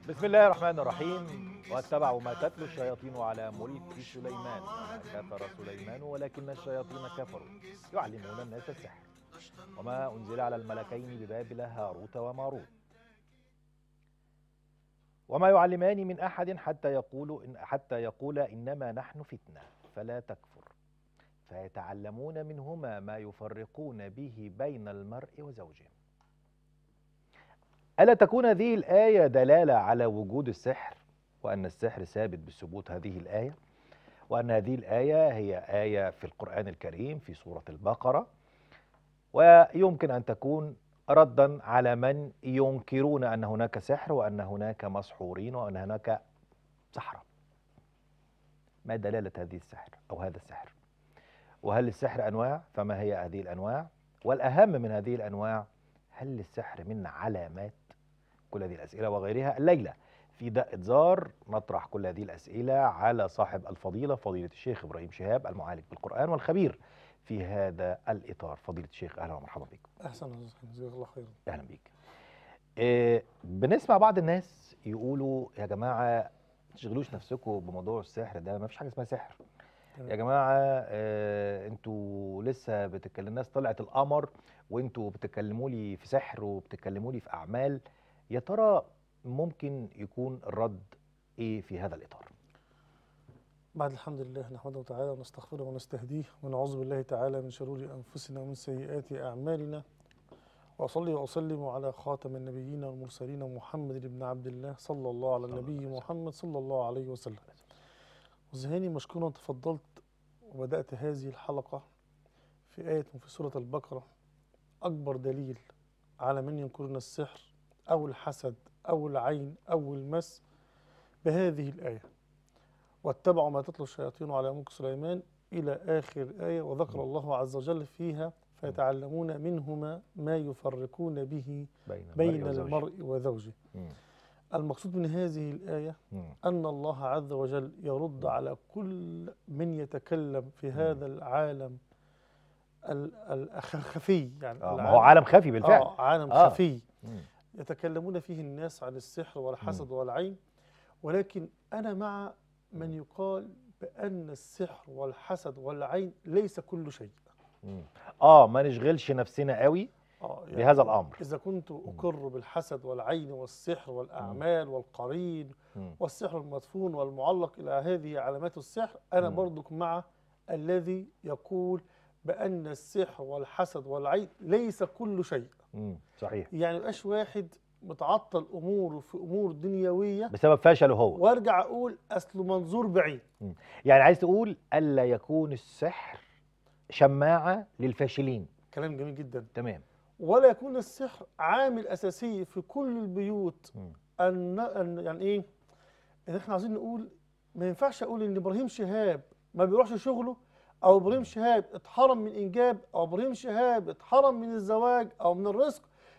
بسم الله الرحمن الرحيم واتبعوا ما تتلو الشياطين على ملك سليمان وما كفر سليمان ولكن الشياطين كفروا يعلمون الناس السحر وما أنزل على الملكين ببابل هاروت وماروت وما يعلمان من أحد حتى يقولوا إن حتى يقولا إنما نحن فتنة فلا تكفر فيتعلمون منهما ما يفرقون به بين المرء وزوجه ألا تكون هذه الآية دلالة على وجود السحر وأن السحر ثابت بثبوت هذه الآية وأن هذه الآية هي آية في القرآن الكريم في سورة البقرة ويمكن أن تكون ردا على من ينكرون أن هناك سحر وأن هناك مسحورين وأن هناك سحرة ما دلالة هذه السحر أو هذا السحر وهل السحر أنواع فما هي هذه الأنواع والأهم من هذه الأنواع هل للسحر من علامات كل هذه الأسئلة وغيرها الليلة في دقة زار نطرح كل هذه الأسئلة على صاحب الفضيلة فضيلة الشيخ إبراهيم شهاب المعالج بالقرآن والخبير في هذا الإطار فضيلة الشيخ أهلا ومرحبا بكم احسن يا أستاذ، جزاك الله خيرا أهلا بيك إيه بنسمع بعض الناس يقولوا يا جماعة ما تشغلوش نفسكم بموضوع السحر ده ما فيش حاجة اسمها سحر تمام. يا جماعة آه انتوا لسه بتتكلم الناس طلعت القمر وانتوا بتتكلموا لي في سحر وبتتكلموا لي في أعمال يا ترى ممكن يكون الرد ايه في هذا الإطار بعد الحمد لله نحمده تعالى ونستغفره ونستهديه ونعوذ بالله تعالى من شرور انفسنا ومن سيئات اعمالنا واصلي واسلم على خاتم النبيين والمرسلين محمد بن عبد الله صلى الله على صلى الله النبي عليه محمد صلى الله عليه وسلم وزهاني مشكورا تفضلت وبدات هذه الحلقه في ايه في سوره البقره اكبر دليل على من ينكرنا السحر او الحسد او العين او المس بهذه الايه واتبعوا ما تتلو الشياطين على ملك سليمان إلى آخر آية وذكر الله عز وجل فيها فيتعلمون منهما ما يفرقون به بين, بين وزوجه. المرء وزوجه مم. المقصود من هذه الآية مم. أن الله عز وجل يرد على كل من يتكلم في هذا العالم ال- ال- الخفي يعني آه ما العالم- هو عالم خفي بالفعل آه عالم آه. خفي مم. يتكلمون فيه الناس عن السحر والحسد والعين ولكن أنا مع من يقال بأن السحر والحسد والعين ليس كل شيء مم. اه ما نشغلش نفسنا قوي آه يعني بهذا الأمر إذا كنت أقر بالحسد والعين والسحر والأعمال والقرين مم. والسحر المدفون والمعلق إلى هذه علامات السحر أنا مم. برضك مع الذي يقول بأن السحر والحسد والعين ليس كل شيء مم. صحيح يعني مبقاش واحد متعطل أموره في أمور دنيوية بسبب فشله هو وارجع اقول اصله منظور بعيد يعني عايز تقول الا يكون السحر شماعه للفاشلين كلام جميل جدا تمام ولا يكون السحر عامل اساسي في كل البيوت مم. ان ان يعني ايه ان احنا عايزين نقول ما ينفعش اقول ان ابراهيم شهاب ما بيروحش شغله او ابراهيم شهاب اتحرم من انجاب او ابراهيم شهاب اتحرم من الزواج او من الرزق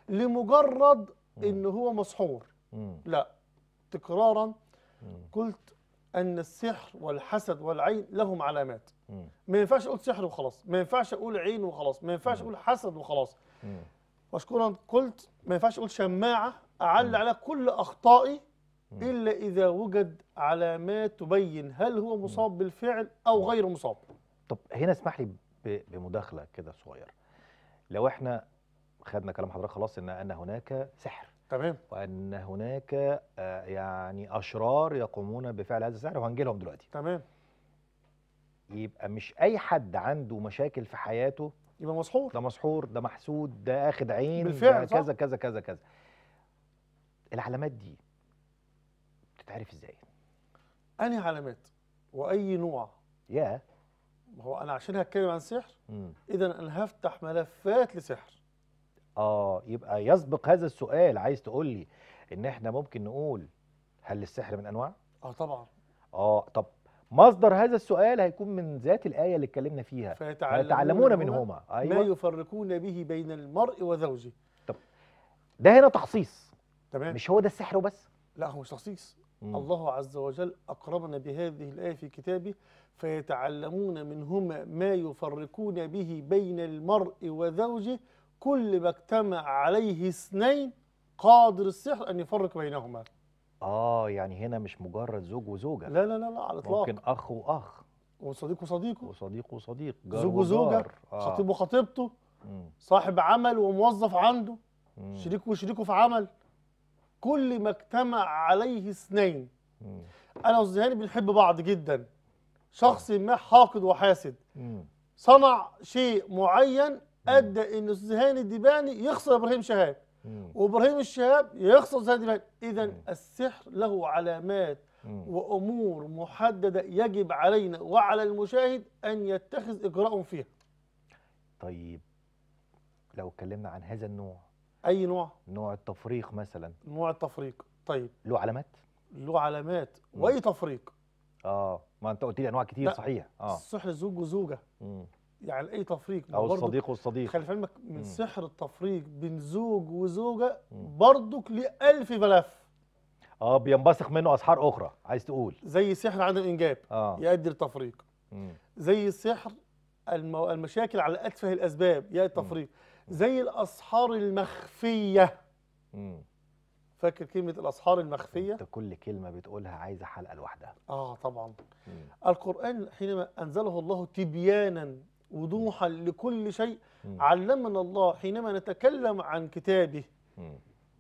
لمجرد ان هو مسحور مم. لا تكرارا مم. قلت ان السحر والحسد والعين لهم علامات مم. ما ينفعش اقول سحر وخلاص ما ينفعش اقول عين وخلاص ما ينفعش اقول حسد وخلاص مم. مشكورا قلت ما ينفعش اقول شماعه اعلي على كل اخطائي مم. الا اذا وجد علامات تبين هل هو مصاب بالفعل او غير مصاب طب هنا اسمح لي ب- بمداخله كده صغيره لو احنا خدنا كلام حضرتك خلاص ان ان هناك سحر تمام وان هناك آه، يعني اشرار يقومون بفعل هذا السحر وهنجي لهم دلوقتي تمام يبقى مش اي حد عنده مشاكل في حياته يبقى مسحور ده مسحور ده محسود ده اخد عين بالفعل، ده صح. كذا كذا كذا كذا العلامات دي بتتعرف ازاي انهي علامات واي نوع يا ما هو انا عشان هتكلم عن سحر مم. اذا انا هفتح ملفات لسحر اه يبقى يسبق هذا السؤال عايز تقول لي ان احنا ممكن نقول هل السحر من انواع اه طبعا اه طب مصدر هذا السؤال هيكون من ذات الايه اللي اتكلمنا فيها فيتعلمون منهما ما ايوه يفرقون به بين المرء وزوجه ده هنا تخصيص تمام مش هو ده السحر وبس لا هو مش تخصيص مم. الله عز وجل أقربنا بهذه الآية في كتابه فيتعلمون منهما ما يفرقون به بين المرء وزوجه كل ما اجتمع عليه اثنين قادر السحر أن يفرق بينهما اه يعني هنا مش مجرد زوج وزوجه لا لا لا لا على الاطلاق ممكن اخ واخ وصديق وصديقه وصديق وصديق جار زوج وزوجه وجار. آه. خطيب وخطيبته مم. صاحب عمل وموظف عنده مم. شريك وشريكه في عمل كل ما اجتمع عليه اثنين مم. انا والزهاني بنحب بعض جدا شخص ما حاقد وحاسد مم. صنع شيء معين ادى ان الزهاني الدباني يخسر ابراهيم شهاب مم. وابراهيم الشهاب يخسر الزهاني الدباني اذا مم. السحر له علامات مم. وامور محدده يجب علينا وعلى المشاهد ان يتخذ اجراء فيها طيب لو اتكلمنا عن هذا النوع اي نوع نوع التفريق مثلا نوع التفريق طيب له علامات له علامات مم. واي تفريق اه ما انت قلت لي انواع كتير لا. صحيح اه السحر زوج وزوجه مم. يعني اي تفريق ما او برضك الصديق والصديق خلي في علمك من مم. سحر التفريق بين زوج وزوجه مم. برضك ليه ألف ملف اه بينبثق منه اسحار اخرى عايز تقول زي سحر عدم الانجاب اه يؤدي للتفريق مم. زي سحر المو... المشاكل على اتفه الاسباب يؤدي التفريق زي الاسحار المخفيه مم. فاكر كلمه الاسحار المخفيه انت كل كلمه بتقولها عايزه حلقه لوحدها اه طبعا مم. القران حينما انزله الله تبيانا وضوحا لكل شيء مم. علمنا الله حينما نتكلم عن كتابه مم.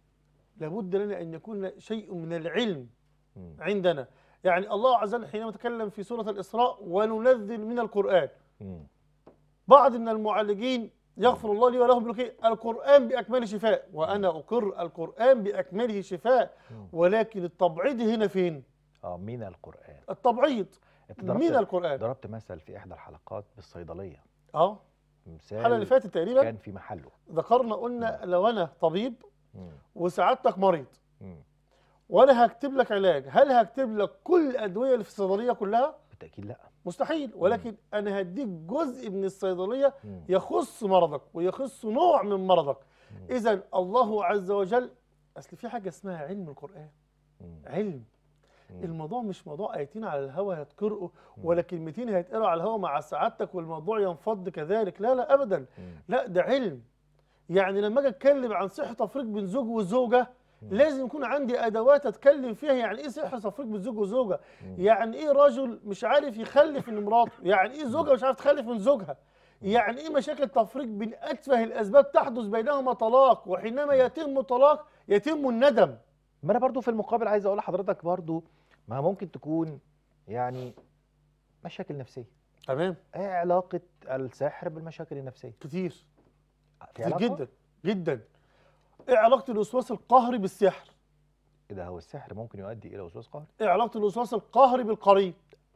لابد لنا ان يكون شيء من العلم مم. عندنا يعني الله عز وجل حينما تكلم في سورة الإسراء وننزل من القرآن مم. بعض من المعالجين يغفر الله لي ولهم بالخير القرآن بأكمله شفاء وأنا أقر القرآن بأكمله شفاء مم. ولكن التبعيض هنا فين؟ اه من القران التبعيض انت من ضربت القرآن ضربت مثل في احدى الحلقات بالصيدليه اه مثال الحلقة اللي فاتت تقريبا كان في محله ذكرنا قلنا لو أنا طبيب مم. وسعادتك مريض مم. وأنا هكتب لك علاج هل هكتب لك كل الأدوية اللي في الصيدلية كلها؟ بالتاكيد لا مستحيل ولكن أنا هديك جزء من الصيدلية مم. يخص مرضك ويخص نوع من مرضك مم. اذا الله عز وجل اصل في حاجه اسمها علم القران مم. علم مم. الموضوع مش موضوع ايتين على الهوا هتقرأوا مم. ولا كلمتين هيتقرأوا على الهوا مع سعادتك والموضوع ينفض كذلك لا لا ابدا مم. لا ده علم يعني لما اجي اتكلم عن سحر تفريق بين زوج وزوجه مم. لازم يكون عندي ادوات اتكلم فيها يعني ايه سحر تفريق بين زوج وزوجه مم. يعني ايه رجل مش عارف يخلف من مراته يعني ايه زوجه مش عارف تخلف من زوجها يعني ايه مشاكل تفريق بين اتفه الاسباب تحدث بينهما طلاق وحينما يتم طلاق يتم الندم ما انا برضو في المقابل عايز اقول لحضرتك برضو ما ممكن تكون يعني مشاكل نفسيه تمام ايه علاقه السحر بالمشاكل النفسيه كتير في كتير علاقه جدا جدا ايه علاقه الوسواس القهري بالسحر ايه ده هو السحر ممكن يؤدي الى وسواس قهري ايه علاقه الوسواس القهري بالقريب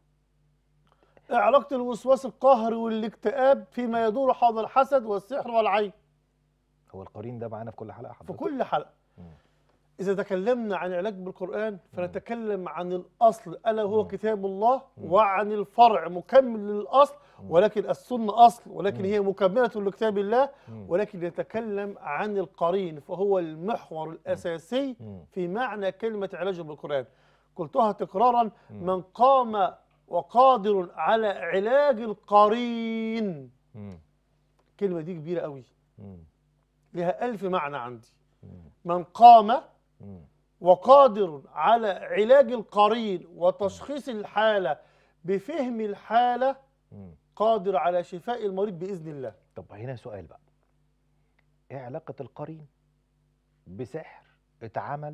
ايه علاقه الوسواس القهري والاكتئاب فيما يدور حول الحسد والسحر والعين هو القرين ده معانا في كل حلقه في حضرتك كل حلقه مم. إذا تكلمنا عن العلاج بالقرآن فنتكلم عن الأصل ألا هو مم. كتاب الله مم. وعن الفرع مكمل للأصل مم. ولكن السنة أصل ولكن مم. هي مكملة لكتاب الله مم. ولكن نتكلم عن القرين فهو المحور الأساسي مم. في معنى كلمة علاج بالقرآن قلتها تكرارا مم. من قام وقادر على علاج القرين مم. الكلمة دي كبيرة قوي مم. لها ألف معنى عندي مم. من قام مم. وقادر على علاج القرين وتشخيص الحالة بفهم الحالة مم. قادر على شفاء المريض بإذن الله طب هنا سؤال بقى ايه علاقه القرين بسحر اتعمل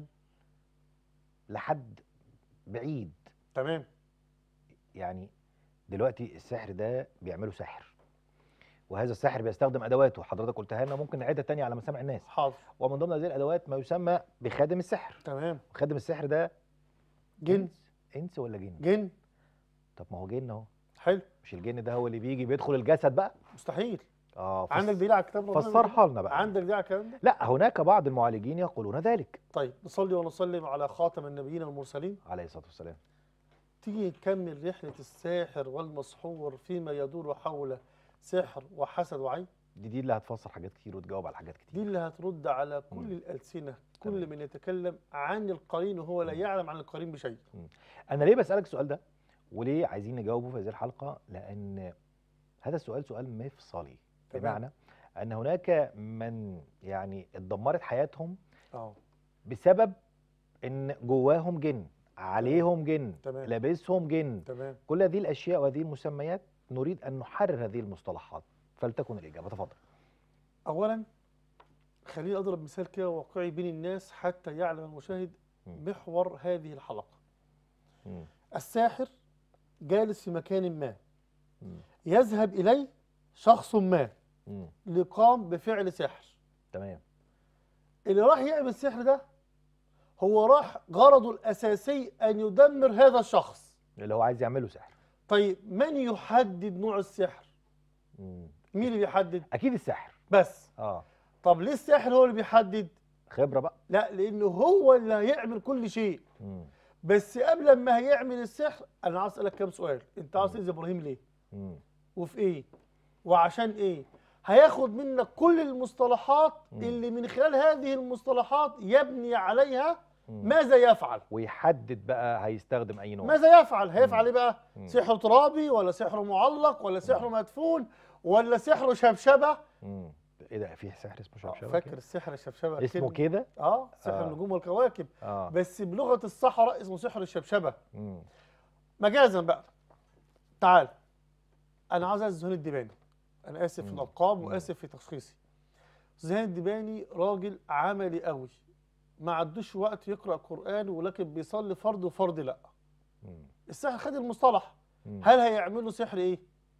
لحد بعيد تمام يعني دلوقتي السحر ده بيعملوا سحر وهذا الساحر بيستخدم ادواته حضرتك قلتها لنا ممكن نعيدها تاني على مسامع الناس حاضر ومن ضمن هذه الادوات ما يسمى بخادم السحر تمام خادم السحر ده جن انس انس ولا جن جن طب ما هو جن اهو حلو مش الجن ده هو اللي بيجي بيدخل الجسد بقى مستحيل اه فس- عندك دليل على الكتاب ربنا فسرها لنا بقى عندك دليل على الكلام ده لا هناك بعض المعالجين يقولون ذلك طيب نصلي ونسلم على خاتم النبيين المرسلين عليه الصلاه والسلام تيجي نكمل رحلة الساحر والمسحور فيما يدور حول سحر وحسد وعين دي دي اللي هتفسر حاجات كتير وتجاوب على حاجات دي كتير اللي هترد على كل مم. الألسنة كل تمام. من يتكلم عن القرين وهو لا مم. يعلم عن القرين بشيء انا ليه بسالك السؤال ده وليه عايزين نجاوبه في هذه الحلقه لان هذا السؤال سؤال مفصلي تمام. بمعنى ان هناك من يعني اتدمرت حياتهم اه بسبب ان جواهم جن عليهم جن تمام. لابسهم جن تمام كل هذه الاشياء وهذه المسميات نريد ان نحرر هذه المصطلحات فلتكن الاجابه تفضل اولا خليني اضرب مثال كده واقعي بين الناس حتى يعلم المشاهد مم. محور هذه الحلقه مم. الساحر جالس في مكان ما مم. يذهب اليه شخص ما مم. لقام بفعل سحر تمام اللي راح يعمل السحر ده هو راح غرضه الاساسي ان يدمر هذا الشخص اللي هو عايز يعمله سحر طيب من يحدد نوع السحر مم. مين اللي بيحدد اكيد السحر بس اه طب ليه الساحر هو اللي بيحدد خبره بقى لا لانه هو اللي هيعمل كل شيء مم. بس قبل ما هيعمل السحر انا عايز اسالك كام سؤال انت عايز تاذي ابراهيم ليه مم. وفي ايه وعشان ايه هياخد منك كل المصطلحات مم. اللي من خلال هذه المصطلحات يبني عليها مم. ماذا يفعل ويحدد بقى هيستخدم اي نوع ماذا يفعل هيفعل ايه بقى مم. سحر ترابي ولا سحر معلق ولا سحر مدفون ولا سحر شبشبه مم. ايه ده في سحر اسمه آه، شبشبه فاكر كده؟ السحر الشبشبه اسمه كلمة- كده اه سحر آه. النجوم والكواكب اه بس بلغه الصحراء اسمه سحر الشبشبه مم. مجازا بقى تعال انا عاوز زهير الدباني انا اسف في مم. الالقاب مم. واسف في تشخيصي زهير الدباني راجل عملي قوي ما عندوش وقت يقرا قران ولكن بيصلي فرض وفرض لا مم. السحر خد المصطلح مم. هل هيعمل له سحر ايه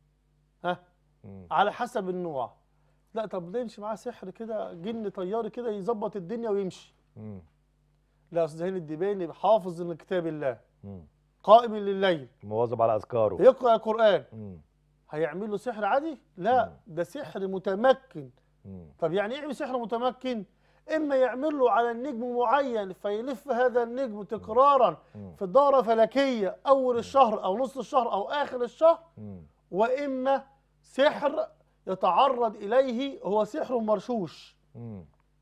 ها مم. على حسب النوع لا طب ده يمشي معاه سحر كده جن طياري كده يظبط الدنيا ويمشي مم. لا أستاذ زهير الدباني حافظ لكتاب الله مم. قائم لليل مواظب على اذكاره يقرا القران مم. هيعمل له سحر عادي؟ لا مم. ده سحر متمكن مم. طب يعني ايه يعمل سحر متمكن؟ اما يعمل له على النجم معين فيلف هذا النجم تكرارا مم. في دورة فلكية أول الشهر أو نص الشهر أو آخر الشهر مم. وإما سحر يتعرض إليه هو سحر مرشوش مم.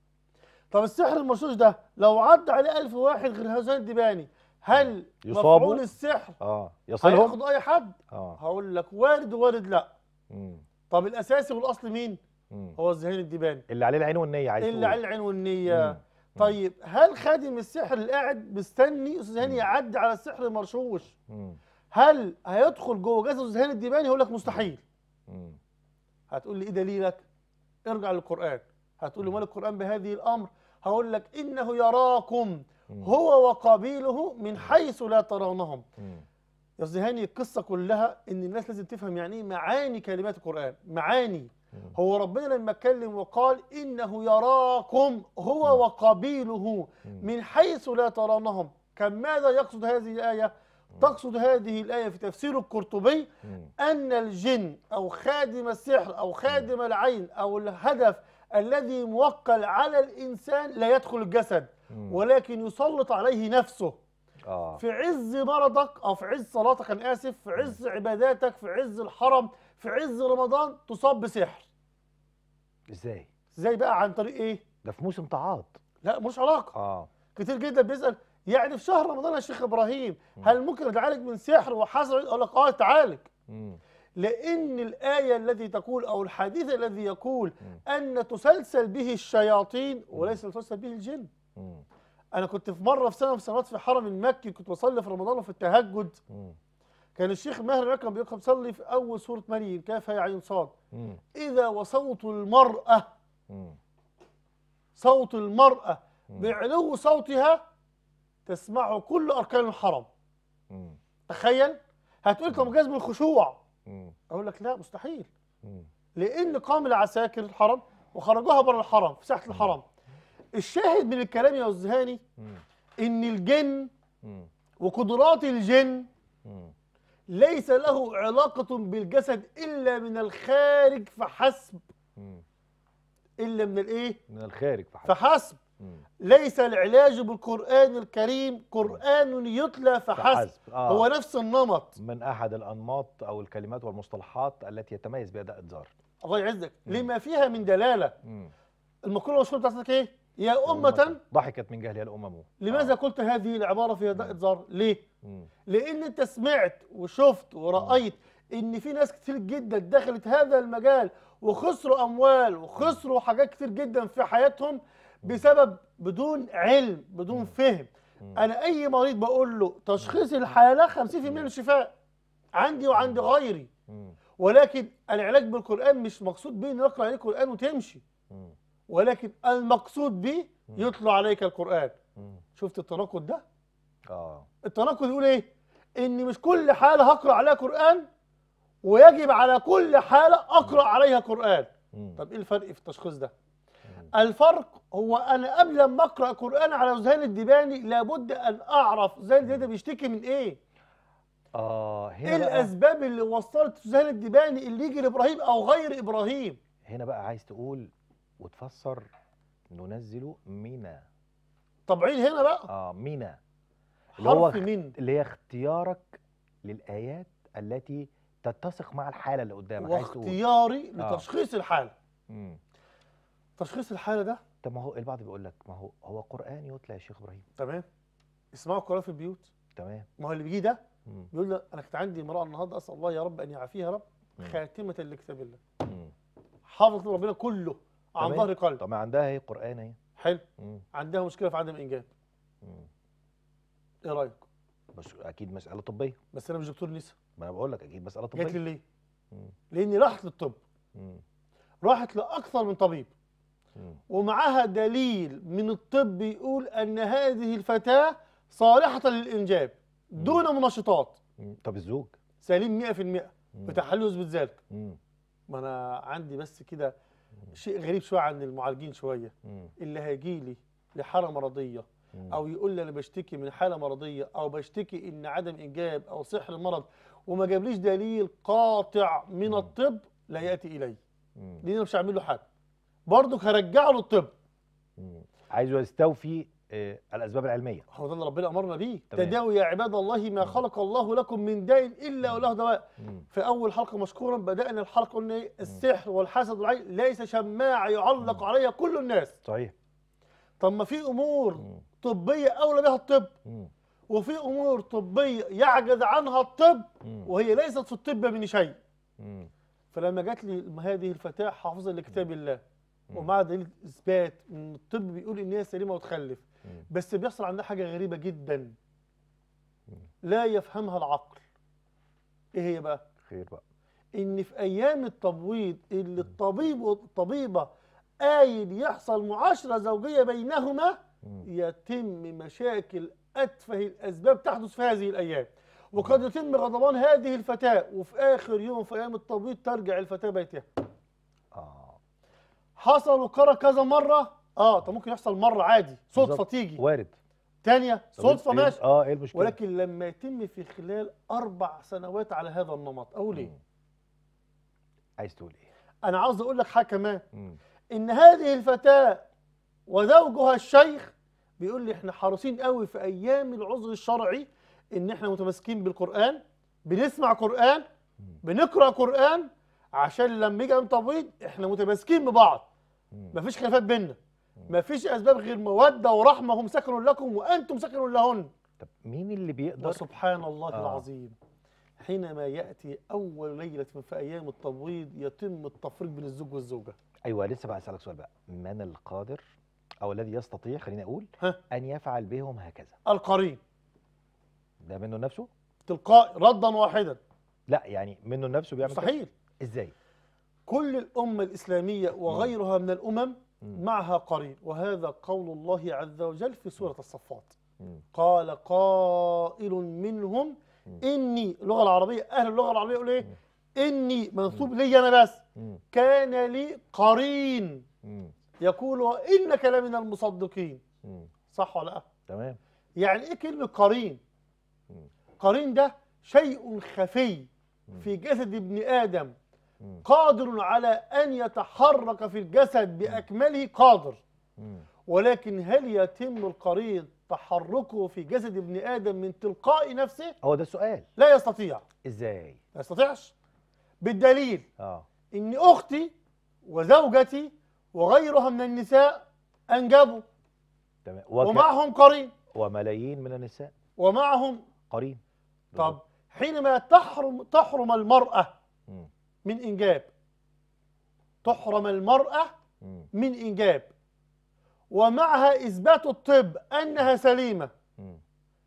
طب السحر المرشوش ده لو عدى عليه ألف واحد غير هذا الدباني هل يصابوا؟ مفعول السحر اه يصلهم هياخد أي حد؟ اه هقول لك وارد وارد لا مم. طب الأساسي والأصل مين؟ مم. هو الذهين الدباني اللي عليه العين والنية عايز اللي تقول. على العين والنية مم. طيب هل خادم السحر اللي قاعد مستني استاذ هاني مم. يعدي على السحر المرشوش مم. هل هل هيدخل جوه جسد استاذ هاني الدباني هقول لك مستحيل مم. هتقول لي ايه دليلك ارجع للقران هتقول لي مال القران بهذه الامر هقول لك انه يراكم مم. هو وقبيله من حيث لا ترونهم مم. يا استاذ هاني القصه كلها ان الناس لازم تفهم يعني ايه معاني كلمات القران معاني مم. هو ربنا لما اتكلم وقال انه يراكم هو وقبيله مم. من حيث لا ترونهم كان ماذا يقصد هذه الآية؟ تقصد هذه الآية في تفسير القرطبي مم. أن الجن أو خادم السحر أو خادم العين أو الهدف الذي موكل على الإنسان لا يدخل الجسد مم. ولكن يسلط عليه نفسه اه في عز مرضك أو في عز صلاتك أنا آسف في عز عباداتك في عز الحرم في عز رمضان تصاب بسحر ازاي ازاي بقى عن طريق ايه؟ ده في موسم طاعات لا مش علاقة اه كتير جدا بيسال يعني في شهر رمضان يا شيخ ابراهيم مم. هل ممكن اتعالج من سحر وحسد اقول لك اه تعالج مم. لان الايه التي تقول او الحديث الذي يقول مم. ان تسلسل به الشياطين وليس تسلسل به الجن مم. انا كنت في مره في سنه من السنوات في حرم المكي كنت بصلي في رمضان وفي التهجد مم. كان الشيخ ماهر هناك كان بيقرا بيصلي في اول سوره مريم كاف يا عين صاد مم. اذا وصوت المراه مم. صوت المراه مم. بعلو صوتها تسمعه كل اركان الحرم مم. تخيل هتقول طب جذب الخشوع مم. اقول لك لا مستحيل مم. لان قام العساكر الحرم وخرجوها بره الحرم في ساحه الحرم الشاهد من الكلام يا الزهاني مم. ان الجن مم. وقدرات الجن مم. ليس له علاقه بالجسد الا من الخارج فحسب مم. الا من الايه من الخارج فحسب فحسب مم. ليس العلاج بالقران الكريم قران يتلى فحسب آه. هو نفس النمط من احد الانماط او الكلمات والمصطلحات التي يتميز بها اداء الزار الله يعزك مم. لما فيها من دلاله مم. المقوله المشهوره بتاعتك ايه يا امه ضحكت من جهلها الامم لماذا آه. قلت هذه العبارة في أداء مم. إنذار؟ ليه؟ مم. لأن أنت سمعت وشفت ورأيت إن في ناس كتير جدا دخلت هذا المجال وخسروا أموال وخسروا حاجات كتير جدا في حياتهم بسبب بدون علم بدون مم. فهم مم. انا اي مريض بقول له تشخيص الحاله 50% من الشفاء عندي وعند غيري مم. ولكن العلاج بالقران مش مقصود بيه ان نقرا عليك القران وتمشي مم. ولكن المقصود به يتلو عليك القران مم. شفت التناقض ده اه التناقض يقول ايه ان مش كل حاله هقرا عليها قران ويجب على كل حاله اقرا عليها قران مم. طب ايه الفرق في التشخيص ده مم. الفرق هو انا قبل ما اقرا قران على زهير الدباني لابد ان اعرف زهير الدباني ده بيشتكي من ايه اه ايه هنا بقى الاسباب اللي وصلت زهير الدباني اللي يجي لابراهيم او غير ابراهيم هنا بقى عايز تقول وتفسر ننزل منا طبعين هنا بقى اه منا اللي هو حرف اخ- من اللي هي اختيارك للآيات التي تتسق مع الحالة اللي قدامك عايز تقول واختياري آه. لتشخيص الحاله مم. تشخيص الحاله ده طب ما هو البعض بيقول لك ما هو هو قرآن يتلى يا شيخ إبراهيم تمام اسمعوا القران في البيوت تمام ما هو اللي بيجي ده مم. بيقول لي انا كنت عندي امراه النهارده اسال الله يا رب ان يعافيها يا رب مم. خاتمه لكتاب الله مم. حافظ ربنا كله عن تمام. ظهر قلب طب ما عندها اهي قرآن اهي حلو مم. عندها مشكله في عدم انجاب مم. ايه رايك بس اكيد مسألة طبية بس انا مش دكتور نسا ما انا بقول لك اكيد مسألة جات لي طبية ليه مم. لاني راحت للطب مم. راحت لاكثر من طبيب مم. ومعاها دليل من الطب يقول ان هذه الفتاه صالحه للانجاب دون منشطات مم. طب الزوج سليم 100% مم. بتحلل يثبت ذلك مم. ما انا عندي بس كده شيء غريب شويه عن المعالجين شويه مم. اللي هيجي لي لحاله مرضيه مم. او يقول لي انا بشتكي من حاله مرضيه او بشتكي ان عدم انجاب او سحر مرض وما جابليش دليل قاطع من مم. الطب لا ياتي الي مم. لان أنا مش هعمل له حاجه برضك هرجعه للطب مم. عايزه يستوفي آه، الاسباب العلميه هو ده اللي ربنا امرنا بيه تمام. تداووا يا عباد الله ما مم. خلق الله لكم من داء الا وله دواء مم. في اول حلقه مشكورا بدانا الحلقه قلنا إيه؟ السحر والحسد والعين ليس شماعه يعلق مم. عليها كل الناس صحيح طب ما في امور مم. طبيه اولى بها الطب مم. وفي امور طبيه يعجز عنها الطب مم. وهي ليست في الطب من شيء مم. فلما جات لي هذه الفتاه حافظه لكتاب الله مم. ومع دليل اثبات ان الطب بيقول ان هي سليمه وتخلف مم. بس بيحصل عندها حاجه غريبه جدا مم. لا يفهمها العقل ايه هي بقى خير بقى ان في ايام التبويض اللي الطبيب والطبيبه قايل يحصل معاشره زوجيه بينهما مم. يتم مشاكل اتفه الاسباب تحدث في هذه الايام وقد يتم غضبان هذه الفتاه وفي اخر يوم في ايام التبويض ترجع الفتاه بيتها اه حصل وكرر كذا مره اه طب ممكن يحصل مره عادي صدفه بالظبط. تيجي وارد تانية طب صدفه إيه- ماشي اه ايه المشكله ولكن لما يتم في خلال اربع سنوات على هذا النمط اقول ايه مم. عايز تقول ايه انا عاوز اقول لك حاجه كمان مم. ان هذه الفتاه وزوجها الشيخ بيقول لي احنا حريصين قوي في ايام العذر الشرعي ان احنا متمسكين بالقران بنسمع قران مم. بنقرا قران عشان لما يجي يوم تبويض احنا متماسكين ببعض مم. مفيش خلافات بيننا مفيش اسباب غير موده ورحمه هم سكن لكم وانتم سكن لهن طب مين اللي بيقدر وسبحان الله آه. العظيم حينما ياتي اول ليله في ايام التبويض يتم التفريق بين الزوج والزوجه ايوه لسه بقى اسالك سؤال بقى من القادر او الذي يستطيع خليني اقول ها. ان يفعل بهم هكذا القرين ده منه نفسه تلقائي ردا واحدا لا يعني منه نفسه بيعمل كده؟ مستحيل ازاي كل الأمة الإسلامية وغيرها من الأمم مم. معها قرين وهذا قول الله عز وجل في سورة الصفات مم. قال قائل منهم مم. إني اللغة العربية أهل اللغة العربية يقول إيه إني منصوب لي أنا بس مم. كان لي قرين مم. يقول وإنك لمن المصدقين مم. صح ولا لا تمام يعني إيه كلمة قرين مم. قرين ده شيء خفي مم. في جسد ابن آدم مم. قادر على أن يتحرك في الجسد بأكمله قادر مم. ولكن هل يتم القرين تحركه في جسد ابن آدم من تلقاء نفسه؟ هو ده السؤال لا يستطيع ازاي لا يستطيعش بالدليل اه إن أختي وزوجتي وغيرها من النساء أنجبوا تمام وك... ومعهم قرين وملايين من النساء ومعهم قرين طب حينما تحرم تحرم المرأة مم. من إنجاب تحرم المرأة مم. من إنجاب ومعها إثبات الطب أنها سليمة مم.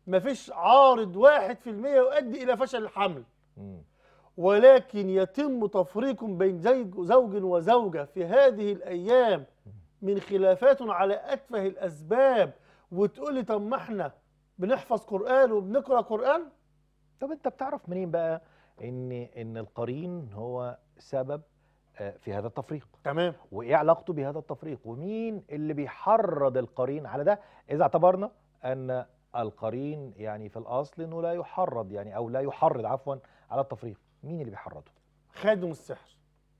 مفيش عارض واحد في المية يؤدي إلى فشل الحمل مم. ولكن يتم تفريق بين زوج زوج وزوجة في هذه الأيام من خلافات على أتفه الأسباب وتقول لي طب ما احنا بنحفظ قرآن وبنقرأ قرآن طب انت بتعرف منين بقى ان ان القرين هو سبب آه، في هذا التفريق تمام وايه علاقته بهذا التفريق ومين اللي بيحرض القرين على ده اذا اعتبرنا ان القرين يعني في الاصل انه لا يحرض يعني او لا يحرض عفوا على التفريق مين اللي بيحرضه خادم السحر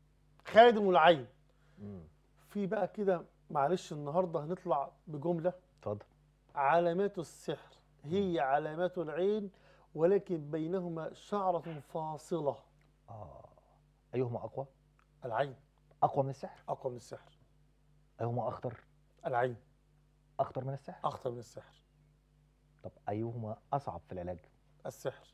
خادم العين مم. في بقى كده معلش النهارده هنطلع بجملة اتفضل علامات السحر هي علامات العين ولكن بينهما شعرة فاصلة اه ايهما اقوى العين اقوى من السحر أقوى من السحر ايهما اخطر العين اخطر من السحر أخطر من السحر طب ايهما اصعب في العلاج السحر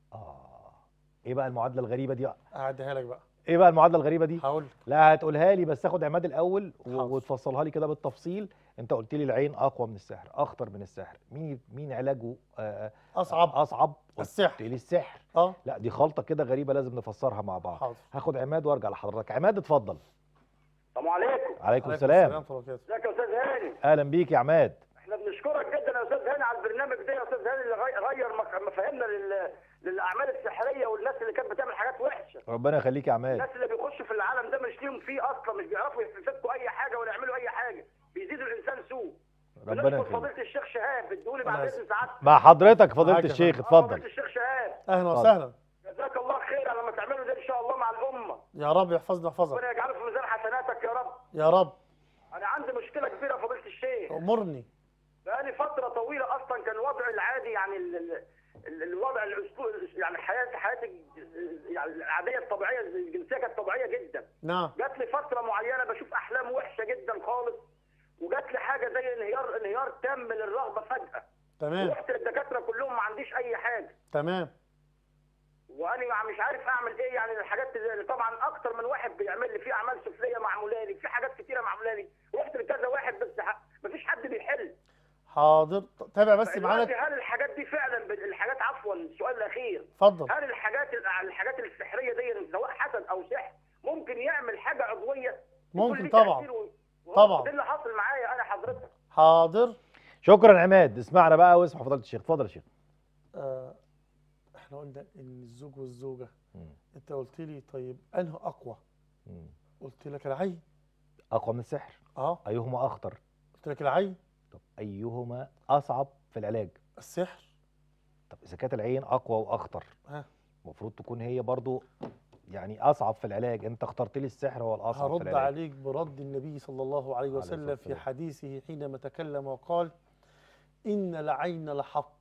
اه ايه بقى المعادله الغريبه دي أعديها لك بقى ايه بقى المعادله الغريبه دي هقول لك لا هتقولها لي بس اخد عماد الاول و- حاضر. وتفصلها لي كده بالتفصيل انت قلت لي العين اقوى من السحر اخطر من السحر مين مين علاجه آه، أصعب اصعب قلت السحر لي السحر أه لا دي خلطه كده غريبه لازم نفسرها مع بعض حاضر هاخد عماد وارجع لحضرتك عماد اتفضل السلام عليكم عليكم عليكم السلام ورحمة الله وبركاته ازيك يا استاذ هاني اهلا بيك يا عماد احنا بنشكرك جدا يا استاذ هاني على البرنامج ده يا استاذ هاني اللي غي- غير مك- مفاهيمنا لل... للاعمال السحريه والناس اللي كانت بتعمل حاجات وحشه ربنا يخليك يا عماد الناس اللي بيخشوا في العالم ده مش ليهم فيه اصلا مش بيعرفوا يفكوا اي حاجه ولا يعملوا اي حاجه بيزيدوا الانسان سوء ربنا بنشكر يخليك فضيله الشيخ شهاب ادوني بعد الله اذن سعادتك مع حضرتك فضيله معاك يا الشيخ فندم. آه، اتفضل فضيله الشيخ شهاب أهلا اتفضل. وسهلا جزاك الله خير على ما تعملوا ده ان شاء الله مع الامه يا رب يحفظنا ويحفظك ربنا يجعله في ميزان حسناتك يا رب يا رب انا عندي مشكله كبيره يا فضيله الشيخ أمرني بقالي فترة طويلة أصلا كان وضعي العادي يعني ال ال ال- الوضع الأسلوب يعني حياتي حياتي الج- يعني العادية الطبيعية الجنسية كانت طبيعية جدا نعم جات لي فترة معينة بشوف أحلام وحشة جدا خالص وجات لي حاجة زي انهيار انهيار تام للرغبة فجأة تمام رحت للدكاترة كلهم ما عنديش أي حاجة تمام وأنا مش عارف أعمل إيه يعني الحاجات اللي طبعا أكتر من واحد بيعمل لي في أعمال سفلية معمولة لي في حاجات كتيرة معمولة لي رحت لكذا واحد بس ح- مفيش حد بيحل حاضر ط- تابع بس معانا دلوقتي هل الحاجات دي فعلا ب- الحاجات عفوا السؤال الاخير اتفضل هل الحاجات الحاجات السحريه دي سواء حسد او سحر ممكن يعمل حاجه عضويه ممكن يكون ليه طبعا. تأثير و- و- طبعا. ده اللي حاصل معايا انا حضرتك حاضر شكرا عماد اسمعنا بقى واسمع فضيله الشيخ اتفضل يا شيخ آه احنا قلنا ان الزوج والزوجه مم. انت قلت لي طيب انه اقوى مم. قلت لك العين اقوى من السحر اه ايهما اخطر قلت لك العين طب ايهما اصعب في العلاج السحر طب اذا كانت العين اقوى واخطر ها المفروض تكون هي برضو يعني اصعب في العلاج انت اخترت لي السحر هو الاصعب في هرد العلاج عليك برد النبي صلى الله عليه عليه وسلم الصلاة في والسلام. حديثه حينما تكلم وقال إن العين لحق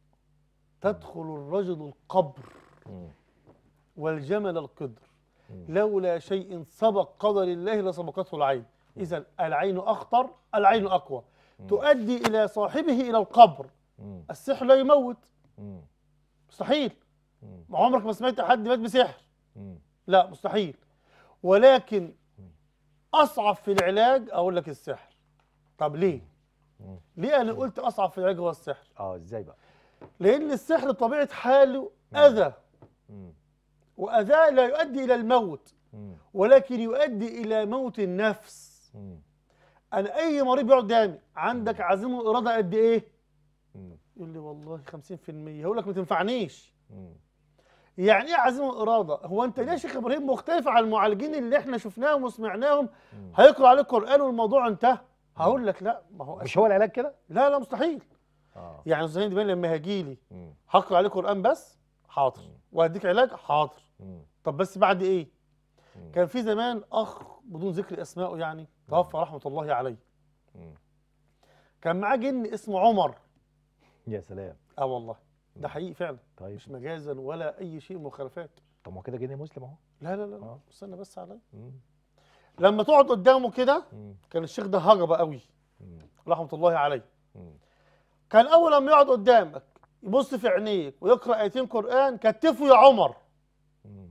تدخل الرجل القبر مم. والجمل القدر مم. لولا شيء سبق قدر الله لسبقته العين إذا العين أخطر العين أقوى تؤدي إلى صاحبه إلى القبر مم. السحر لا يموت مم. مستحيل مم. ما عمرك ما سمعت حد مات بسحر مم. لا مستحيل ولكن اصعب في العلاج اقول لك السحر طب ليه مم. ليه انا قلت اصعب في العلاج هو السحر اه ازاي بقى لان السحر طبيعه حاله اذى مم. واذاه لا يؤدي الى الموت مم. ولكن يؤدي الى موت النفس مم. انا اي مريض بيقعد قدامي عندك عزيمه واراده قد ايه مم. يقول لي والله 50% هقول لك ما تنفعنيش مم. يعني ايه عزيمه واراده هو انت ليه يا شيخ ابراهيم مختلف عن المعالجين اللي احنا شفناهم وسمعناهم مم. هيقرا عليك قران والموضوع انتهى هقول لك لا ما هو مش هو العلاج كده لا لا مستحيل اه يعني استاذ دبان لما هاجي لي مم. هقرا عليك قران بس حاضر وهديك علاج حاضر مم. طب بس بعد ايه مم. كان في زمان اخ بدون ذكر اسمائه يعني توفى رحمه الله عليه مم. كان معاه جن اسمه عمر يا سلام اه والله ده حقيقي فعلا طيب مش مجازا ولا اي شيء مخالفات طب ما هو كده جني مسلم اهو لا لا لا, لا. آه. استنى بس عليا مم. لما تقعد قدامه كده مم. كان الشيخ ده هجبه قوي مم. رحمه الله عليه مم. كان اول لما يقعد قدامك يبص في عينيك ويقرا ايتين قران كتفه يا عمر مم.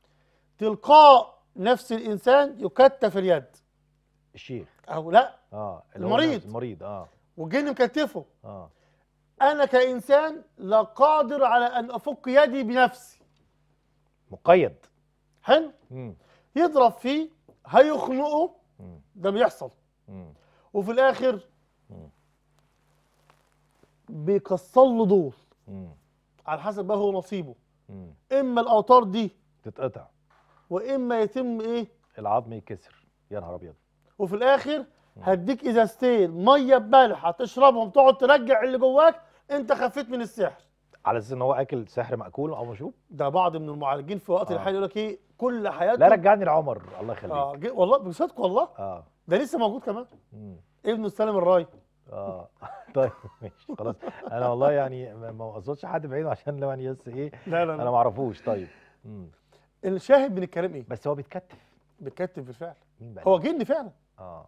تلقاء نفس الانسان يكتف اليد الشيخ او لا اه اللي هو المريض. نفس- المريض اه والجن مكتفه اه انا كانسان لا قادر على ان افك يدي بنفسي مقيد حلو مم. يضرب فيه هيخنقه مم. ده بيحصل مم. وفي الاخر مم. بيكسر له دول مم. على حسب بقى هو نصيبه مم. اما الاوتار دي تتقطع واما يتم ايه العظم يتكسر يا نهار ابيض وفي الاخر هديك ازازتين ميه بملح هتشربهم تقعد ترجع اللي جواك انت خفيت من السحر على اساس ان هو اكل سحر ماكول او مشروب ده بعض من المعالجين في وقت آه. الحالي يقول لك ايه كل حياته لا رجعني لعمر الله يخليك اه اه, جي- والله بصدق والله آه. ده لسه موجود كمان مم. ابنه سالم الراي اه طيب ماشي خلاص انا والله يعني ما ما اقصدش حد بعينه عشان لو يعني بس ايه لا لا انا لا ما اعرفوش طيب مم. الشاهد من الكلام ايه بس هو بيتكتف بيتكتب بالفعل مين بقى هو جن فعلا اه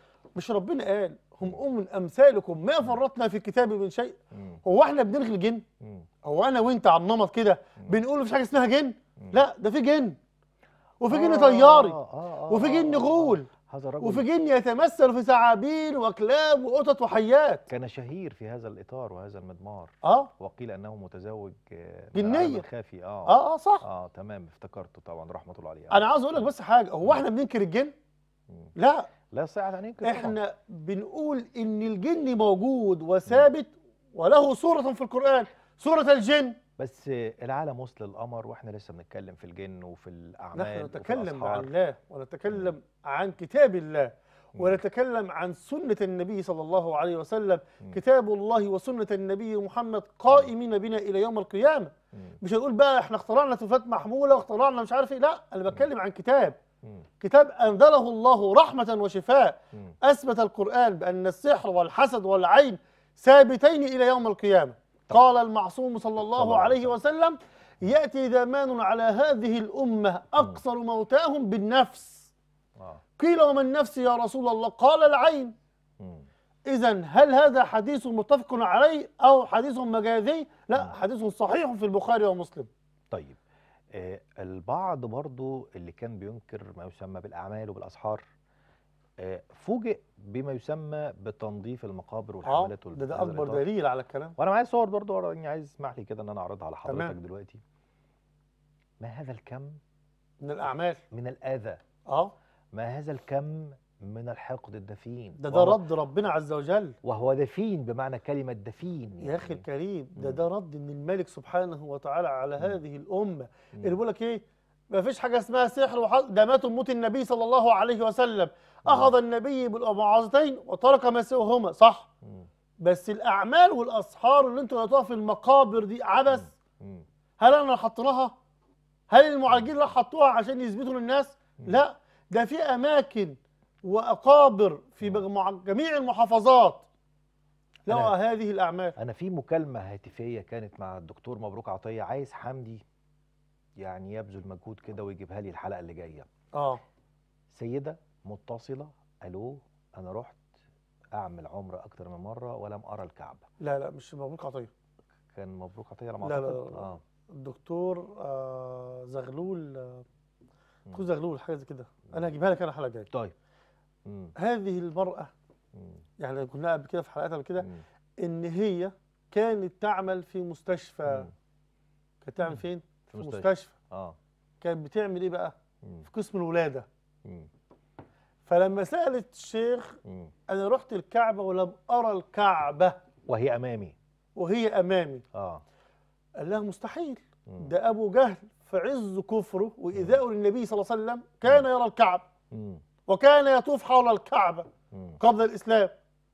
مش ربنا قال هم ام من امثالكم ما فرطنا في الكتاب من شيء مم. هو احنا بنلغي الجن مم. هو انا وانت على النمط كده مم. بنقول مفيش حاجه اسمها جن مم. لا ده في جن وفي جن آه، طياري آه، آه، وفي آه، جن آه، آه. غول هذا الرجل وفي جن يتمثل في ثعابين وكلاب وقطط وحيات كان شهير في هذا الاطار وهذا المضمار اه وقيل انه متزوج آه، من جنية. العالم الخافي اه اه اه صح اه تمام افتكرته طبعا رحمه الله عليه انا عاوز اقول لك بس حاجه هو احنا بننكر الجن مم. لا لا يستطيع ان ينكر طبعاً. احنا بنقول ان الجن موجود وثابت وله صوره في القران سوره الجن بس العالم وصل للقمر واحنا لسه بنتكلم في الجن وفي الاعمال نحن وفي نتكلم عن الأسحار. الله ونتكلم عن كتاب الله مم. ونتكلم عن سنة النبي صلى الله عليه وسلم مم. كتاب الله وسنة النبي محمد قائمين بنا إلى يوم القيامة مم. مش هنقول بقى احنا اخترعنا تلفات محمولة واخترعنا مش عارف ايه لا أنا بتكلم عن كتاب مم. كتاب أنزله الله رحمة وشفاء مم. أثبت القرآن بأن السحر والحسد والعين ثابتين إلى يوم القيامة قال المعصوم صلى صلى الله الله عليه عليه وسلم يأتي زمان على هذه الأمة أقصر موتاهم بالنفس اه قيل وما النفس يا رسول الله قال العين مم. إذا هل هذا حديث متفق عليه أو حديث مجازي؟ لا مم. حديث صحيح في البخاري ومسلم طيب آه البعض برضو اللي كان بينكر ما يسمى بالاعمال وبالاسحار آه فوجئ بما يسمى بتنظيف المقابر اه والحملات ده ده بهذا أكبر الإطار. دليل على الكلام وانا معايا صور برضو يعني عايز اسمح لي كده ان انا اعرضها على حضرتك تمام. دلوقتي ما هذا الكم من الأعمال من الاذى اه ما هذا الكم من الحقد الدفين ده ده وهو- رد ربنا عز وجل وهو دفين بمعنى كلمة دفين يا أخي يعني. الكريم ده مم. ده رد من الملك سبحانه وتعالى على مم. هذه الأمة مم. اللي بيقول لك إيه ما فيش حاجة اسمها سحر وحظ ده مات موت النبي صلى الله عليه وسلم أخذ النبي بالمعاذتين وترك ما سواهما صح مم. بس الأعمال والأسحار اللي أنتوا لقيتوها في المقابر دي عبث مم. هل انا اللي حطيناها؟ هل المعالجين اللي حطوها عشان يثبتوا للناس؟ مم. لا ده في اماكن واقابر في مم. مجموع- جميع المحافظات لقوا أنا- هذه الاعمال أنا في مكالمة هاتفية كانت مع الدكتور مبروك عطية عايز حمدي يعني يبذل مجهود كده ويجيبها لي الحلقة اللي جاية اه سيدة متصلة ألو أنا رحت أعمل عمرة أكتر من مرة ولم أرى الكعبة لا لا مش مبروك عطيه كان مبروك عطية على ما لا لا أعتقد لا لا. آه. الدكتور آه زغلول آه مم. دكتور زغلول حاجه زي كده انا هجيبها لك انا الحلقه الجايه طيب مم. هذه المراه مم. يعني كنا قبل كده في حلقات قبل كده مم. ان هي كانت تعمل في مستشفى مم. كانت تعمل مم. فين؟ في في مستشفى. مستشفى آه كانت بتعمل ايه بقى؟ مم. في قسم الولاده مم. فلما سالت الشيخ مم. انا رحت الكعبه ولم ارى الكعبه وهي أمامي وهي امامي آه قال لها مستحيل مم. ده ابو جهل في عز كفره وايذائه للنبي صلى الله عليه وسلم كان يرى الكعبه مم. وكان يطوف حول الكعبه مم. قبل الاسلام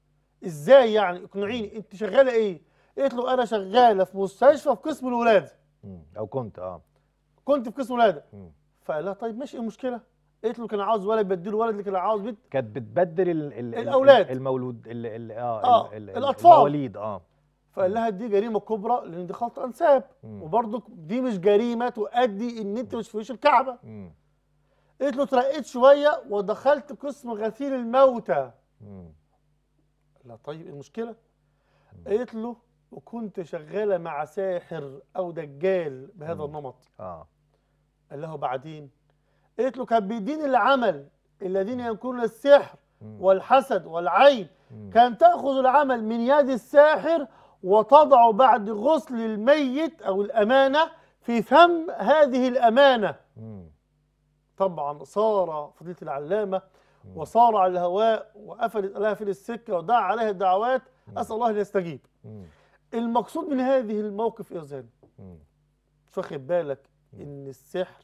ازاي يعني اقنعيني انت شغاله ايه قلت له انا شغاله في مستشفى في قسم الولاده مم. أو كنت آه كنت في قسم الولاده مم. فقال لها طيب ماشي ايه المشكله قلت له كان عاوز ولد بديله ولد اللي كان عاوز بنت كانت بتبدل ال ال ال- الأولاد. المولود ال ال اه, آه، ال ال الأطفال. المواليد اه فقال لها دي جريمه كبرى لان دي خلط انساب مم. وبرضك دي مش جريمه تؤدي ان انت مش في وش الكعبه مم. قلت له اترقيت شويه ودخلت قسم غسيل الموتى مم. لا طيب إيه المشكله قلت له وكنت شغاله مع ساحر او دجال بهذا مم. النمط اه قال له بعدين قلت له كان بيدين العمل الذين ينكرون السحر مم. والحسد والعين مم. كان تاخذ العمل من يد الساحر وتضع بعد غسل الميت أو الأمانة في فم هذه الأمانة مم. طبعا صار فضيلة العلامة مم. وصار على الهواء وقفلت لها في السكة ودعا عليها الدعوات أسأل الله أن يستجيب مم. المقصود من هذه الموقف يا زين مم. مش واخد بالك ان السحر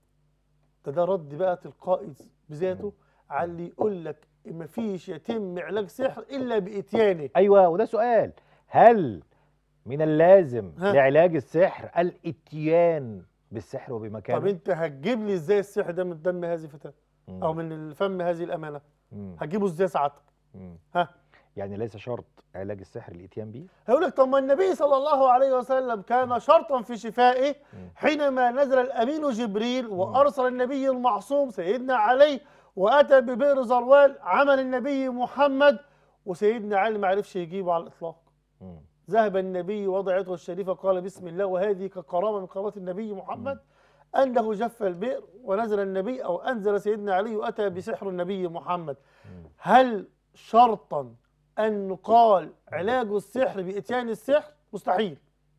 ده ده رد بقى تلقائي بذاته على اللي يقول لك ما فيش يتم علاج سحر الا باتيانه ايوه وده سؤال هل من اللازم ها. لعلاج السحر الاتيان بالسحر وبمكانه طب انت هتجيب لي ازاي السحر ده من دم هذه الفتاه مم. او من الفم هذه الامانه مم. هتجيبه ازاي ساعتك مم. ها يعني ليس شرط علاج السحر الاتيان به هيقول لك طب ما النبي صلى الله عليه وسلم كان شرطا في شفائه مم. حينما نزل الامين جبريل وارسل النبي المعصوم سيدنا علي واتى ببئر زروال عمل النبي محمد وسيدنا علي ما عرفش يجيبه على الاطلاق مم. ذهب النبي وضع يده الشريفه قال بسم الله وهذه ككرامه من كرامات النبي محمد انه جف البئر ونزل النبي او انزل سيدنا علي واتى بسحر النبي محمد مم. هل شرطا ان نقال علاج السحر باتيان السحر مستحيل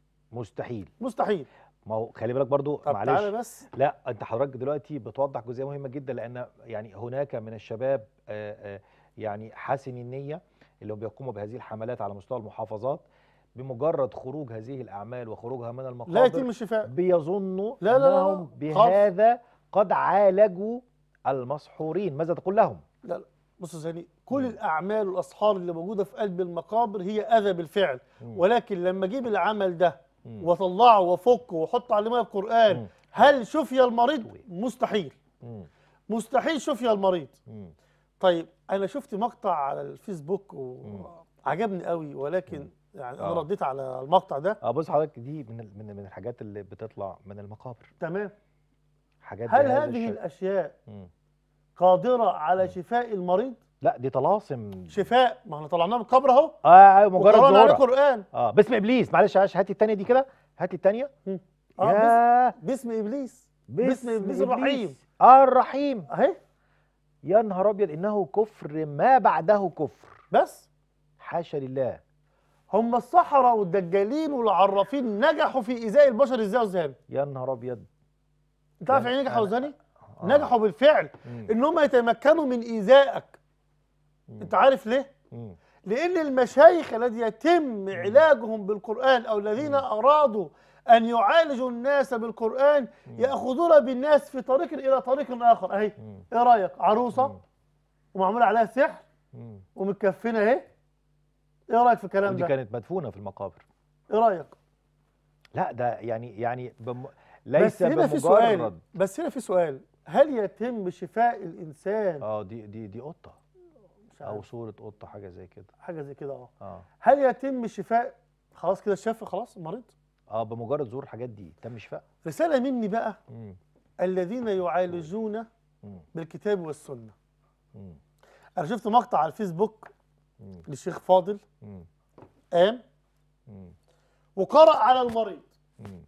مستحيل مستحيل ما هو خلي بالك برضو طب تعالى معلش بس لا انت حضرتك دلوقتي بتوضح جزئيه مهمه جدا لان يعني هناك من الشباب آه، آه، يعني حسن النيه اللي هم بيقوموا بهذه الحملات على مستوى المحافظات بمجرد خروج هذه الاعمال وخروجها من المقابر لا يتم الشفاء بيظنوا لا، لا، لا، لا، انهم خالص. بهذا قد عالجوا المسحورين ماذا تقول لهم لا لا بص يا زاني كل الاعمال والاسحار اللي موجوده في قلب المقابر هي اذى بالفعل مم. ولكن لما اجيب العمل ده مم. واطلعه وافكه واحط عليه ميه القران مم. هل شفي المريض مستحيل مم. مستحيل شفي المريض مم. طيب انا شفت مقطع على الفيسبوك مم. وعجبني قوي ولكن يعني انا آه. رديت على المقطع ده اه بص حضرتك دي من ال- من من الحاجات اللي بتطلع من المقابر تمام حاجات هل بهذا هذه الشكل. الاشياء مم. قادره على شفاء المريض لا دي طلاسم شفاء ما احنا طلعناه من القبر اهو اه مجرد وقرانا عليه ظهورها قران اه باسم ابليس معلش معلش هات لي الثانيه دي كده هات لي الثانيه اه باسم, يا باسم ابليس باسم إبليس الرحيم. اه الرحيم اهي يا نهار ابيض انه كفر ما بعده كفر بس حاشا لله هم السحرة والدجالين والعرافين نجحوا في ايذاء البشر ازاي يا أستاذ؟ يا نهار ابيض انت عارف لا، يعني نجحوا أنا- ازاي؟ آه. نجحوا بالفعل مم. ان هم يتمكنوا من ايذائك مم. انت عارف ليه؟ مم. لان المشايخ الذي يتم علاجهم بالقران او الذين ارادوا ان يعالجوا الناس بالقران ياخذون بالناس في طريق الى طريق اخر اهي مم. ايه رايك عروسه مم. ومعمول عليها سحر مم. ومتكفنه اهي ايه رايك في الكلام ودي ده؟ كانت مدفونه في المقابر ايه رايك؟ لا ده يعني يعني بم... ليس بس هنا في سؤال بمجرد بس هنا في سؤال هل يتم شفاء الانسان اه دي دي دي قطه مش او عارف صوره قطه حاجه زي كده حاجه زي كده اه اه هل يتم شفاء خلاص كده الشفاء خلاص المريض اه بمجرد ظهور الحاجات دي تم شفاء رساله مني بقى مم. الذين يعالجون مم. بالكتاب والسنه مم. انا شفت مقطع على الفيسبوك مم. للشيخ فاضل مم. قام مم. وقرأ على المريض مم.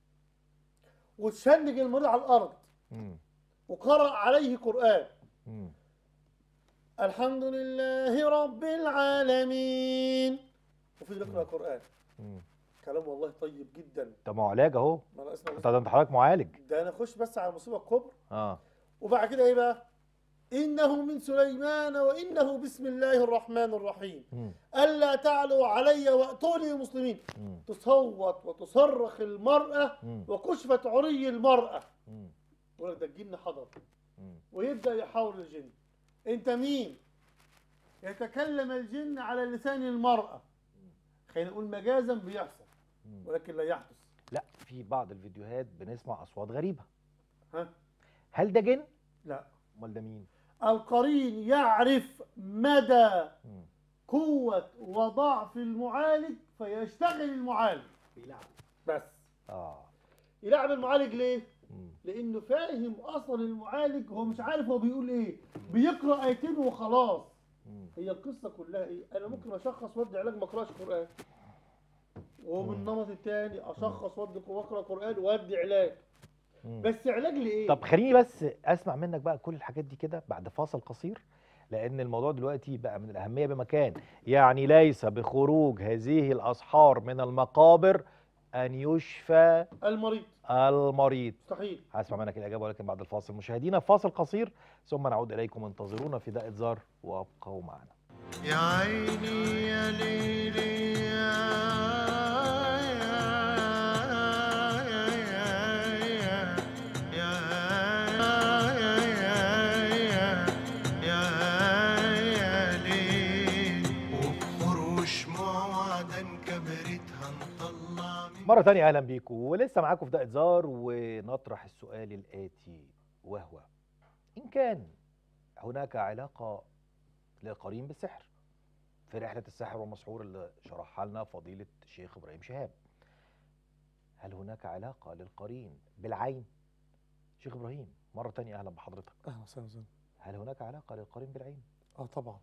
وتشنج المريض على الارض مم. وقرأ عليه قرآن مم. الحمد لله رب العالمين وفي يقرأ قرآن مم. كلام والله طيب جدا طب ما هو علاج اهو ما انا اسمع انت ده انت حضرتك معالج ده انا اخش بس على المصيبه الكبرى اه وبعد كده ايه بقى انه من سليمان وانه بسم الله الرحمن الرحيم مم. الا تعلوا علي واتوني مسلمين مم. تصوت وتصرخ المراه مم. وكشفت عري المراه مم. يقول لك ده الجن حضر مم. ويبدا يحاول الجن انت مين يتكلم الجن على لسان المراه خلينا نقول مجازا بيحصل مم. ولكن لا يحدث لا في بعض الفيديوهات بنسمع اصوات غريبه ها هل ده جن لا امال ده مين القرين يعرف مدى مم. قوة وضعف المعالج فيشتغل المعالج بس اه يلعب المعالج ليه؟ مم. لأنه فاهم أصلا المعالج هو مش عارف هو بيقول إيه بيقرأ آيتين وخلاص مم. هي القصة كلها إيه؟ أنا ممكن أشخص وأدي علاج ما أقرأش قرآن ومن النمط الثاني أشخص وأدي وأقرأ قرآن وأدي علاج مم. بس علاج لإيه؟ طب خليني بس اسمع منك بقى كل الحاجات دي كده بعد فاصل قصير لان الموضوع دلوقتي بقى من الاهميه بمكان يعني ليس بخروج هذه الاسحار من المقابر ان يشفى المريض المريض مستحيل هسمع منك الاجابه ولكن بعد الفاصل مشاهدينا فاصل قصير ثم نعود اليكم انتظرونا في دقه زار وابقوا معنا يا عيني يا ليلي يا مرة تانية أهلا بيكم ولسه معاكم في دقة زار ونطرح السؤال الآتي وهو إن كان هناك علاقة للقرين بالسحر في رحلة السحر والمسحور اللي شرحها لنا فضيلة الشيخ إبراهيم شهاب هل هناك علاقة للقرين بالعين؟ شيخ إبراهيم مرة تانية أهلا بحضرتك اهلا وسهلا وسهلا. هل هناك علاقة للقرين بالعين؟ اه طبعا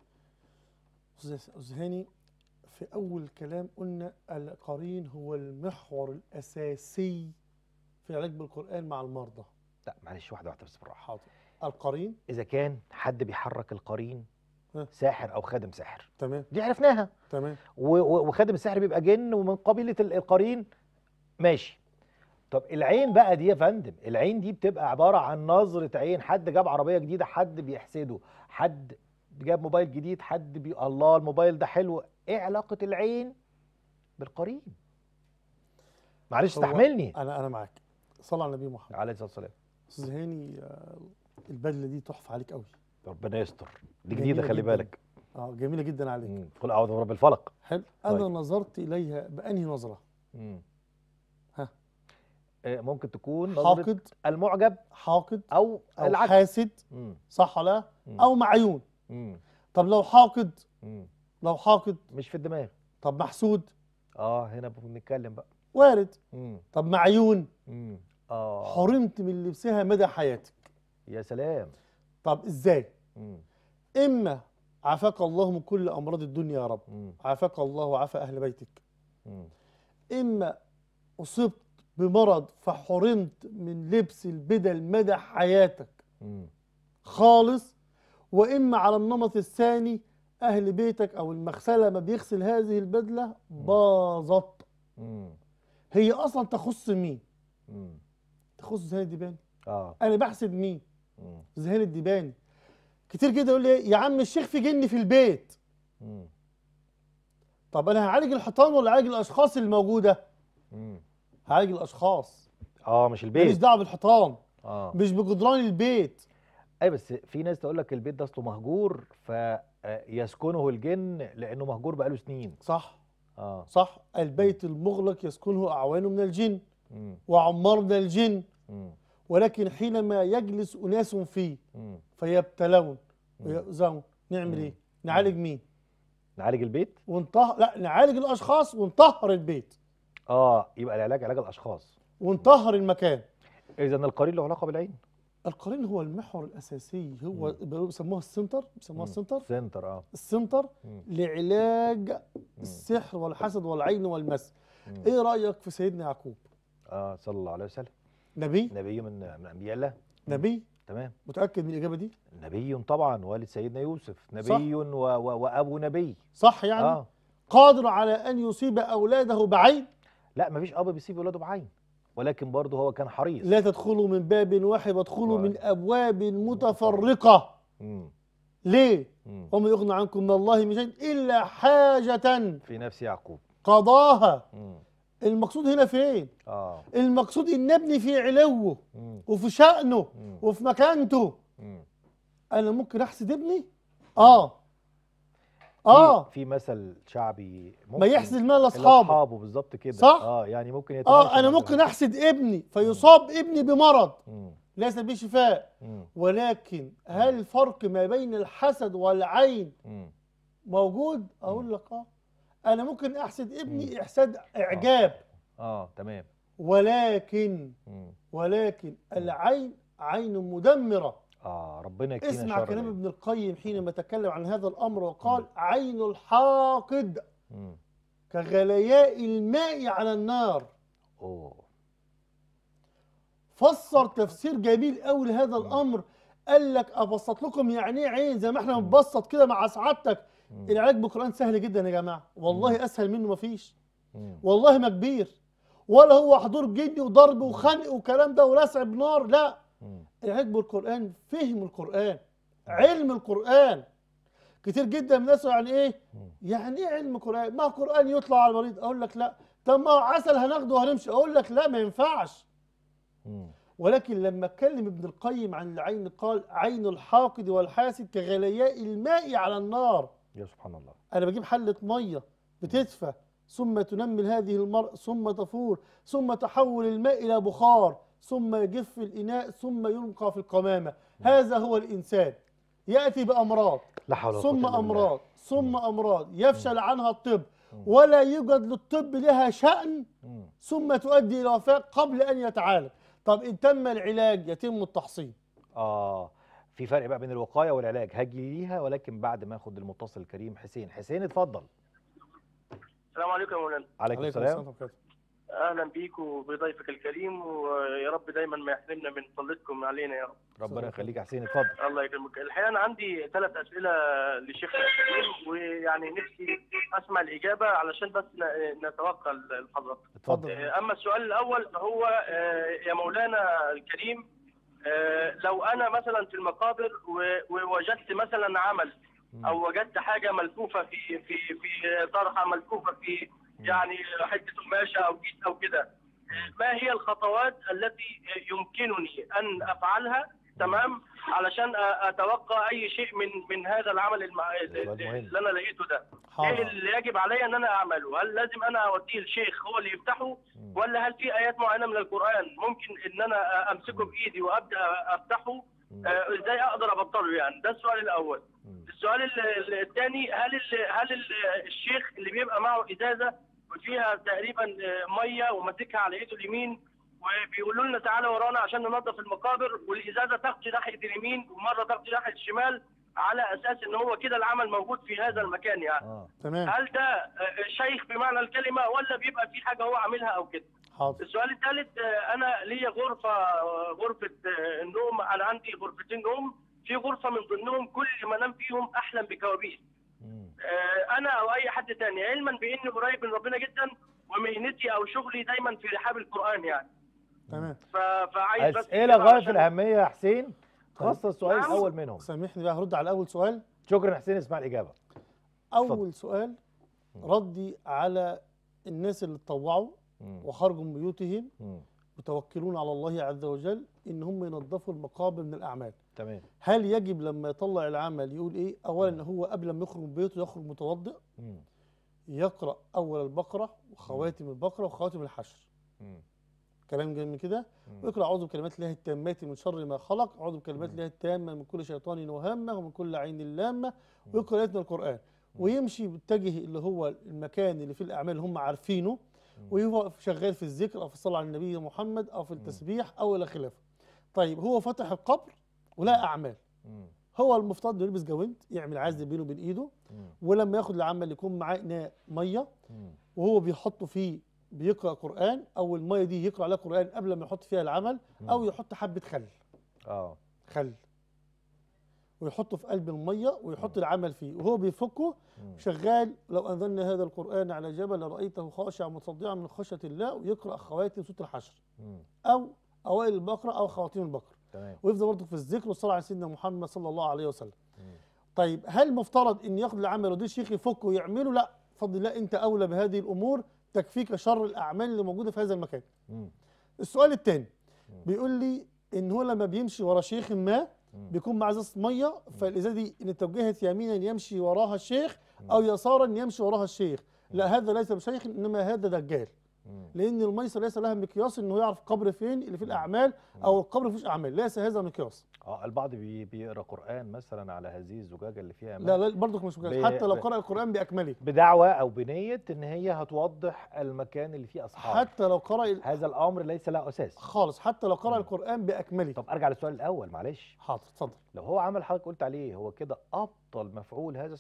استاذ أستاذ هاني في اول كلام قلنا القرين هو المحور الاساسي في العلاج بالقران مع المرضى لا معلش واحدة واحدة بس بالراحة حاضر القرين إذا كان حد بيحرك القرين ها. ساحر أو خادم سحر تمام دي عرفناها تمام و- و- وخادم السحر بيبقى جن ومن قبيله ال- القرين ماشي طب العين بقى دي يا فندم العين دي بتبقى عباره عن نظره عين حد جاب عربيه جديده حد بيحسده حد جاب موبايل جديد حد بي... الله الموبايل ده حلو ايه علاقه العين بالقرين معلش هو استحملني انا انا معاك صلى على النبي محمد عليه الصلاه والسلام استاذ هاني آه، البدله دي تحفه عليك قوي ربنا يستر دي جميلة جديده خلي جداً. بالك اه جميله جدا عليك مم. قل اعوذ برب الفلق حلو انا طيب. نظرت اليها بانهي نظره مم. ها. آه، ممكن تكون نظرة حاقد المعجب حاقد او او العكس حاسد مم. صح ولا لا؟ مم. او معيون مم. طب لو حاقد مم. لو حاقد مش في الدماغ طب محسود اه هنا بنتكلم بقى وارد مم. طب معيون مم. اه حرمت من لبسها مدى حياتك يا سلام طب ازاي مم. اما عافاك الله من كل امراض الدنيا يا رب مم. عافاك الله وعافى اهل بيتك مم. اما اصبت بمرض فحرمت من لبس البدل مدى حياتك مم. خالص واما على النمط الثاني اهل بيتك او المغسله ما بيغسل هذه البدله باظت مم. هي اصلا تخص مين مم. تخص زهير الدباني اه انا بحسد مين مم. زهير الدباني كتير كده يقول لي يا عم الشيخ في جن في البيت مم. طب انا هعالج الحيطان ولا هعالج الاشخاص الموجوده مم. هعالج الاشخاص اه مش ماليش البيت دعوه بالحيطان اه مش بجدران البيت اي بس في ناس تقول لك البيت ده اصله مهجور فيسكنه الجن لانه مهجور بقاله سنين صح اه صح البيت المغلق يسكنه اعوان من الجن مم. وعمار من الجن مم. ولكن حينما يجلس اناس فيه مم. فيبتلون مم. ويؤذون نعمل مم. ايه نعالج مين نعالج البيت ونطهر لا نعالج الاشخاص ونطهر البيت اه يبقى العلاج علاج الاشخاص ونطهر المكان اذا القرين له علاقه بالعين القرين هو المحور الاساسي هو بيسموها السنتر بيسموها مم. السنتر سنتر اه السنتر مم. لعلاج مم. السحر والحسد والعين والمس مم. ايه رايك في سيدنا يعقوب اه صلى الله عليه وسلم نبي نبي من من انبياء الله نبي تمام متاكد من الاجابه دي نبي طبعا والد سيدنا يوسف صح. نبي و و وابو نبي صح يعني اه قادر على ان يصيب اولاده بعين لا مفيش اب بيسيب ولاده بعين ولكن برضه هو كان حريص لا تدخلوا من باب واحد وادخلوا واحد. من ابواب متفرقه مم. ليه مم. وما يغنى عنكم من الله من شيء الا حاجه في نفس يعقوب قضاها مم. المقصود هنا فين اه المقصود ان ابني في علوه مم. وفي شأنه مم. وفي مكانته مم. انا ممكن احسد ابني اه في- اه في مثل شعبي ما يحسد المال لاصحابه لاصحابه بالظبط كده صح؟ اه يعني ممكن يتماشى اه انا مع ممكن ده. احسد ابني فيصاب ابني بمرض مم. ليس به شفاء مم. ولكن هل الفرق ما بين الحسد والعين مم. موجود اقول لك اه انا ممكن احسد ابني احساد اعجاب اه تمام ولكن مم. ولكن العين عين مدمره اه ربنا يكفينا اسمع شر كلام العين. ابن القيم حينما تكلم عن هذا الامر وقال عين الحاقد مم. كغلياء الماء على النار اوه فسر تفسير جميل قوي لهذا الامر قال لك ابسط لكم يعني ايه عين زي ما احنا بنبسط كده مع سعادتك مم. العلاج بالقران سهل جدا يا جماعه والله اسهل منه مفيش مم. والله ما كبير ولا هو حضور جدي وضرب وخنق وكلام ده ولسع بنار لا مم. العلاج بالقران فهم القران علم القران كتير جدا من الناس يعني ايه مم. يعني ايه علم قران ما قران يطلع على المريض اقول لك لا طب ما هو عسل هناخده وهنمشي اقول لك لا ما ينفعش مم. ولكن لما اتكلم ابن القيم عن العين قال عين الحاقد والحاسد كغلياء الماء على النار يا سبحان الله انا بجيب حله ميه بتدفى ثم تنمل هذه المرء ثم تفور ثم تحول الماء الى بخار ثم يجف الاناء ثم يلقى في القمامه هذا هو الانسان ياتي بامراض لا حول ولا قوة ثم إلا بالله. امراض ثم امراض يفشل عنها الطب ولا يوجد للطب لها شان مم. ثم تؤدي الى وفاه قبل ان يتعالج طب ان تم العلاج يتم التحصين اه في فرق بقى بين الوقايه والعلاج هاجي ليها ولكن بعد ما اخد المتصل الكريم حسين حسين اتفضل السلام عليكم يا مولانا عليكم السلام وبركاته. اهلا بيك وبضيفك الكريم ويا رب دايما ما يحرمنا من فضلكم علينا يا رب ربنا يخليك يا حسين اتفضل الله يكرمك الحقيقه انا عندي ثلاث اسئله لشيخنا الكريم ويعني نفسي اسمع الاجابه علشان بس ن- نتوقع الحضرتك اتفضل اتفضل. اما السؤال الاول هو آه، يا مولانا الكريم آه، لو انا مثلا في المقابر و- ووجدت مثلا عمل او وجدت حاجه ملفوفه في في في طرحه ملفوفه في يعني حته قماشه او كيس او كده ما هي الخطوات التي يمكنني ان افعلها تمام علشان أ- اتوقع اي شيء من من هذا العمل المع... سؤال مهم. اللي انا لقيته ده ايه حاضر اللي يجب علي ان انا اعمله هل لازم انا اوديه الشيخ هو اللي يفتحه مم. ولا هل في ايات معينه من القران ممكن ان انا امسكه بايدي وابدا افتحه مم. آه، ازاي اقدر ابطله يعني ده السؤال الاول مم. السؤال الثاني هل ال هل ال الشيخ اللي بيبقى معه ازازه وفيها تقريبا آه، ميه وماسكها على ايده اليمين وبيقولوا لنا تعالى ورانا عشان ننظف المقابر والازازه تغطي ناحيه اليمين ومره تغطي ناحيه الشمال على اساس ان هو كده العمل موجود في هذا المكان يعني اه تمام هل ده آه، شيخ بمعنى الكلمه ولا بيبقى في حاجه هو عاملها او كده حاضر السؤال الثالث آه، انا ليا غرفه آه، غرفه آه، النوم انا عندي غرفتين نوم في غرفه من ضمنهم كل ما انام فيهم احلم بكوابيس مم. آه، انا او اي حد تاني علما باني قريب من ربنا جدا ومهنتي او شغلي دايما في رحاب القران يعني تمام ف- فعايز بس اسئله غايه في عشان- الاهميه يا حسين خاصه السؤال نعم. الاول منهم سامحني بقى هرد على اول سؤال شكرا يا حسين اسمع الاجابه اول سؤال ردي على الناس اللي اتطوعوا مم. وخرجوا من بيوتهم مم. متوكلون على الله عز وجل ان هم ينظفوا المقابر من الاعمال تمام هل يجب لما يطلع العمل يقول ايه اولا هو قبل ما يخرج من بيته يخرج متوضئ مم. يقرا اول البقره وخواتم البقره وخواتم الحشر مم. كلام جميل كده مم. ويقرا اعوذ بكلمات الله التامات من شر ما خلق اعوذ بكلمات الله التامه من كل شيطان وهامه ومن كل عين لامه ويقرا ايات من القران ويمشي بيتجه اللي هو المكان اللي فيه الاعمال اللي هم عارفينه وهو شغال في الذكر او في الصلاه على النبي محمد او في التسبيح او الى خلافه طيب هو فتح القبر ولقى اعمال مم. هو المفترض انه يلبس جوانت يعمل عزل بينه وبين ايده مم. ولما ياخد العمل يكون معاه اناء ميه مم. وهو بيحطه فيه بيقرا قران او الميه دي يقرا عليها قران قبل ما يحط فيها العمل او يحط حبه خل اه خل ويحطه في قلب الميه ويحط العمل فيه وهو بيفكه مم. شغال لو انزلنا هذا القران على جبل لرايته خاشعا متصدعا من خشيه الله ويقرا خواتم سوره الحشر مم. او اوائل البقره او خواتيم البقره تمام ويفضل برضه في الذكر والصلاه على سيدنا محمد صلى الله عليه وسلم مم. طيب هل مفترض ان ياخد العمل ودي الشيخ يفكه ويعمله لا بفضل الله انت اولى بهذه الامور تكفيك شر الاعمال اللي موجوده في هذا المكان مم. السؤال الثاني بيقول لي ان هو لما بيمشي ورا شيخ ما بيكون مع ازازه ميه فالازازه دي ان توجهت يمينا يمشي وراها الشيخ او يسارا يمشي وراها الشيخ لا هذا ليس بشيخ انما هذا دجال مم. لان الميسر ليس لها مقياس انه يعرف قبر فين اللي فيه الاعمال او القبر ما فيهوش اعمال ليس هذا مقياس اه البعض بي- بيقرا قران مثلا على هذه الزجاجه اللي فيها لا ماء لا برضك مش مقياس ب- حتى لو ب- قرأ القرآن بأكمله بدعوى او بنيه ان هي هتوضح المكان اللي فيه اصحاب حتى لو قرأ ال- هذا الامر ليس له اساس خالص حتى لو قرأ القرآن بأكمله طب ارجع للسؤال الاول معلش حاضر اتفضل لو هو عمل حضرتك قلت عليه هو كده ابطل مفعول هذا السحر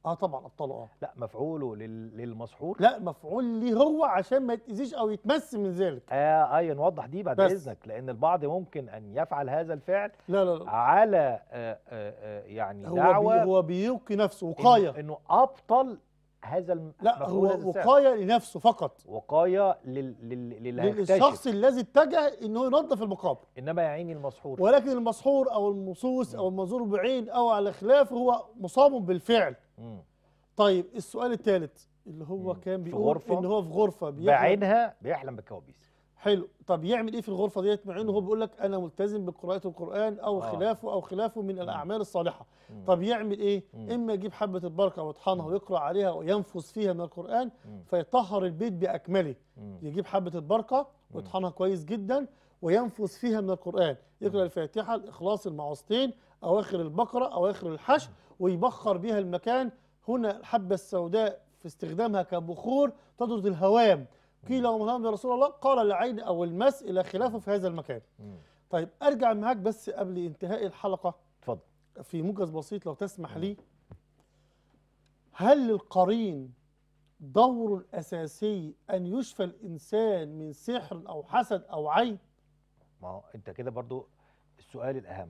اه طبعا ابطاله اه لا مفعوله لل... للمسحور لا مفعول ليه هو عشان ما يتاذيش او يتمس من ذلك آه اي نوضح دي بعد بس. اذنك لان البعض ممكن ان يفعل هذا الفعل لا لا لا على آه آه آه يعني هو دعوه بي هو بيوقي نفسه إنه- وقايه انه ابطل هذا الم... لا مفعول هو هذا السحر. وقايه لنفسه فقط وقايه لل... لل... للي هيكتشف للشخص الذي اتجه انه ينظف المقابر انما يا عيني المسحور ولكن المسحور او المصوص او المنظور بعين او على خلاف هو مصاب بالفعل مم. طيب السؤال الثالث اللي هو مم. كان في بيقول غرفة ان هو في غرفه بيحلم بعينها بيحلم بالكوابيس حلو طب يعمل ايه في الغرفه ديت مع انه هو بيقول لك انا ملتزم بقراءه القران او آه. خلافه او خلافه من الاعمال الصالحه مم. طب يعمل ايه مم. اما يجيب حبه البركه ويطحنها ويقرا عليها وينفث فيها من القران مم. فيطهر البيت باكمله مم. يجيب حبه البركه ويطحنها كويس جدا وينفث فيها من القران يقرا الفاتحه الاخلاص المعوذتين اواخر البقره اواخر الحشر ويبخر بها المكان هنا الحبه السوداء في استخدامها كبخور تطرد الهوام قيل ومن يا رسول الله قال العين او المس الى خلافه في هذا المكان مم. طيب ارجع معاك بس قبل انتهاء الحلقه اتفضل في موجز بسيط لو تسمح لي هل للقرين دور اساسي ان يشفى الانسان من سحر او حسد او عين ما هو انت كده برضو السؤال الاهم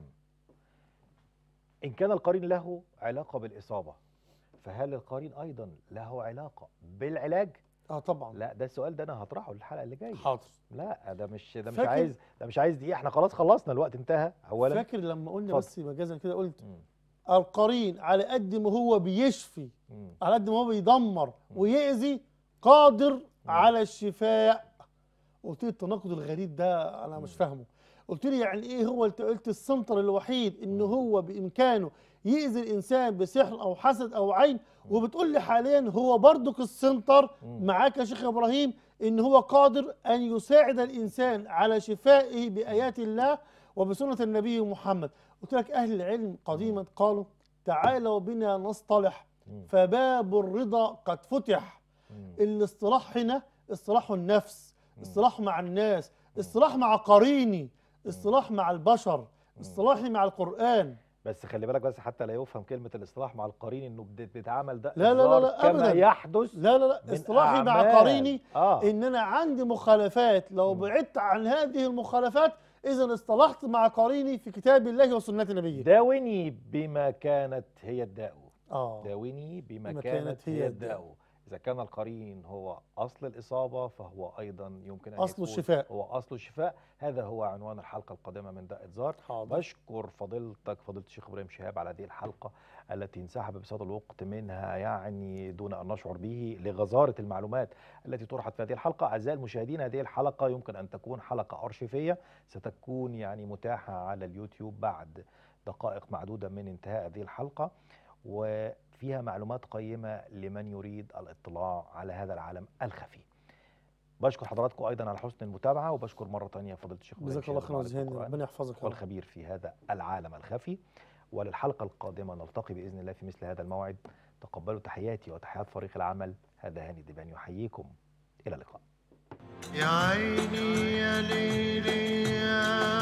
ان كان القرين له علاقه بالاصابه فهل القرين ايضا له علاقه بالعلاج اه طبعا لا ده السؤال ده انا هطرحه الحلقه اللي جايه حاضر لا ده مش ده مش فاكر- عايز ده مش عايز دي احنا خلاص خلصنا الوقت انتهى اولا فاكر لما قلنا اتفضل. بس مجازا كده قلت مم. القرين على قد ما هو بيشفي مم. على قد ما هو بيدمر ويأذي قادر على الشفاء قلت لي التناقض الغريب ده انا مش فاهمه قلت لي يعني ايه هو انت قلت السنتر الوحيد ان هو بامكانه يأذي الانسان بسحر او حسد او عين وبتقول لي حاليا هو برضك السنتر مم. معاك يا شيخ ابراهيم ان هو قادر ان يساعد الانسان على شفائه بايات الله وبسنه النبي محمد قلت لك اهل العلم قديما قالوا تعالوا بنا نصطلح مم. فباب الرضا قد فتح مم. الاصطلاح هنا اصطلاح النفس اصطلاح مع الناس اصطلاح مع قريني اصطلاح مع البشر اصطلاحي مع القرآن بس خلي بالك بس حتى لا يفهم كلمه الاصطلاح مع القرين انه بت- بتتعامل ده لا لا لا إنذار لا كما أبداً. يحدث لا لا لا من اصطلاحي مع أعمال. قريني اه ان انا عندي مخالفات لو بعدت عن هذه المخالفات اذا اصطلحت مع قريني في كتاب الله وسنة نبيه داوني بما كانت هي الداء اه داوني بما بما كانت هي الداء إذا كان القرين هو أصل الإصابة فهو أيضا يمكن أن أصل يكون الشفاء. هو أصل الشفاء هذا هو عنوان الحلقة القادمة من داء زار حاضر بشكر فضيلتك فضيلة الشيخ إبراهيم شهاب على هذه الحلقة التي انسحب بساط الوقت منها يعني دون أن نشعر به لغزارة المعلومات التي طرحت في هذه الحلقة أعزائي المشاهدين هذه الحلقة يمكن أن تكون حلقة أرشيفية ستكون يعني متاحة على اليوتيوب بعد دقائق معدودة من انتهاء هذه الحلقة وفيها معلومات قيمة لمن يريد الاطلاع على هذا العالم الخفي بشكر حضراتكم أيضا على حسن المتابعة وبشكر مرة تانية فضيلة الشيخ إبراهيم جزاك الله شهاب خيرا معلم وزهاني القرآن ربنا يحفظك يا رب. والخبير في هذا العالم الخفي وللحلقة القادمة نلتقي بإذن الله في مثل هذا الموعد تقبلوا تحياتي وتحيات فريق العمل هذا هاني الدباني يحييكم إلى اللقاء يا عيني يا ليلي يا